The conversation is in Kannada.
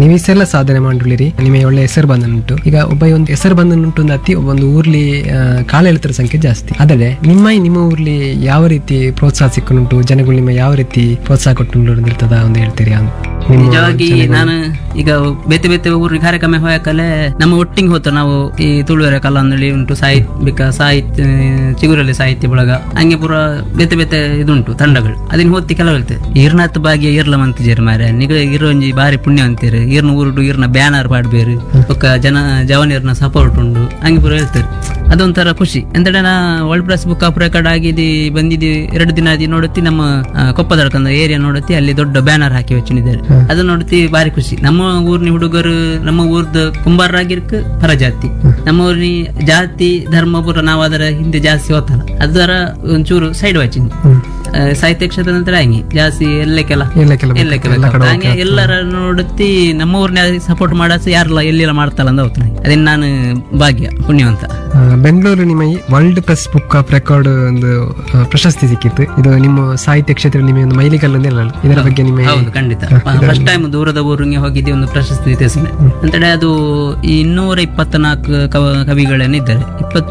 ನೀವು ಇಷ್ಟೆಲ್ಲ ಸಾಧನೆ ಮಾಡಿರಿ ನಿಮಗೆ ಒಳ್ಳೆ ಹೆಸರು ಬಂದನುಂಟು ಈಗ ಒಬ್ಬ ಒಂದು ಹೆಸರು ಬಂದನುಂಟು ಒಂದು ಅತಿ ಒಂದು ಊರ್ಲಿ ಆ, ಕಾಲ ಎಳ್ತರ ಸಂಖ್ಯೆ ಜಾಸ್ತಿ ಆದರೆ ನಿಮ್ಮ ನಿಮ್ಮ ಊರ್ಲಿ ಯಾವ ರೀತಿ ಪ್ರೋತ್ಸಾಹ ಸಿಕ್ಕುಂಟು ಜನಗಳು ನಿಮ್ಮ ಯಾವ ರೀತಿ ಪ್ರೋತ್ಸಾಹ ಕೊಟ್ಟು ಇರ್ತದ ಒಂದು ಹೇಳ್ತೀರಿ ಅಂತ ನಿಮ್ಮ ನಿಜವಾಗಿ ನಾನು ಈಗ ಬೇತೆ ಬೇತೆ ಊರಿಗೆ ಕಾರ್ಯಕ್ರಮ ಹೋಗಕಲೆ ನಮ್ಮ ಒಟ್ಟಿಗೆ ಹೋತ ನಾವು ಈ ತುಳುವೆರೆ ಕಲಾಂದಳಿ ಉಂಟು ಸಾಹಿತ್ಯಿಕ ಸಾಹಿತ್ಯ ಚಿಗುರಲ್ಲಿ ಸಾಹಿತ್ಯ ಬಳಗ ಹಂಗೆ ಪೂರ ಬೇತೆ ಬೇತೆ ಇದುಂಟು ತಂಡಗಳು ಅದನ್ನ ಹೋತಿ ಕೆಲವು ಹೇಳ್ತೇವೆ ಈರ್ನಾತ್ ಭಾಗ್ಯ ಈರ್ಲ ಮಂತಿಜೇರಿ ಮಾರೆ ನಿಗ ಇರೋಂಜಿ ಬಾರಿ ಪುಣ್ಯ ಅಂತೀರಿ ಈರ್ನ ಊರುಡು ಈರ್ನ ಬ್ಯಾನರ್ ಪಾಡ್ಬೇರು ಒಕ್ಕ ಜನ ಜವನಿಯರ್ನ ಸಪೋರ್ಟ್ ಉಂಡು ಹಂಗೆ ಪೂರ ಹೇಳ್ತಾರೆ ಅದೊಂಥರ ಖುಷಿ ಎಂತಡೆ ನಾ world press book of record ಆಗಿದ್ದು ಬಂದಿದ್ದು ಎರಡು ದಿನ ಆದಿ ನೋಡುತ್ತಿ ನಮ್ಮ ಆ, ಕೊಪ್ಪದಡ್ಕಂದ ಏರಿಯಾ ನೋಡುತ್ತಿ ಅಲ್ಲಿ ದೊಡ್ಡ ಬ್ಯಾನರ್ ಹಾಕಿ വെച്ചിದ್ದಾರೆ ಅದು ನೋಡುತ್ತಿ ಬಾರಿ ಖುಷಿ ನಮ್ಮ ಊರಿನ ಹುಡುಗರು ನಮ್ಮ ಊರ್ದ ಕುಂಬಾರರಾಗಿರ್ಕ ಪರಜಾತಿ ನಮ್ಮ ಊರಿನ ಜಾತಿ ಧರ್ಮ ಪುರ ನಾವು ಅದರ ಹಿಂದೆ ಜಾಸ್ತಿ ಹೋತಲ್ಲ ಅದರ ಒಂಚೂರು ಸೈಡ್ ವಾಚಿಂಗ್ ಸಾಹಿತ್ಯ ಕ್ಷೇತ್ರ ನಂತರ ಹಂಗೆ ಜಾಸ್ತಿ ಎಲ್ಲಕ್ಕೆಲ್ಲ ಎಲ್ಲ ಕೆಲ ಎಲ್ಲಕ್ಕೆಲ್ಲ ಹಂಗೆ ಎಲ್ಲರ ನೋಡುತ್ತಿ ನಮ್ಮ ಊರಿನ ಸಪೋರ್ಟ್ ಮಾಡಸ ಯಾರೆಲ್ಲ ಎಲ್ಲೆಲ್ಲ ಮಾಡ್ತಲ್ಲ ಅಂತ ಹೋಗ್ತಾನೆ ಅದೇನ್ ನಾನು ಭಾಗ್ಯ ಪುಣ್ಯವಂತ ಆ, ಬೆಂಗಳೂರು ನಿಮ್ಮ world press book of record ಒಂದು ಆ, ಪ್ರಶಸ್ತಿ ಸಿಕ್ಕಿತ್ತು ಇದು ನಿಮ್ಮ ಸಾಹಿತ್ಯ ಕ್ಷೇತ್ರ ನಿಮಗೆ ಒಂದು ಮೈಲಿಗಲ್ಲು ಅಂತ ಹೇಳಲ್ಲ ಇದರ ಬಗ್ಗೆ ನಿಮ್ಮ ಹೌದು ಖಂಡಿತ ಫಸ್ಟ್ ಟೈಮ್ ದೂರದ ಊರಿಗೆ ಹೋಗಿದ್ದೆ ಒಂದು ಪ್ರಶಸ್ತಿ ವಿತರಿಸಿದೆ ಅಂತೇಳಿ ಅದು ಈ ಇನ್ನೂರ ಇಪ್ಪತ್ನಾಲ್ಕು ಕವ ಕವಿಗಳೇನಿದ್ದಾರೆ ಇಪ್ಪತ್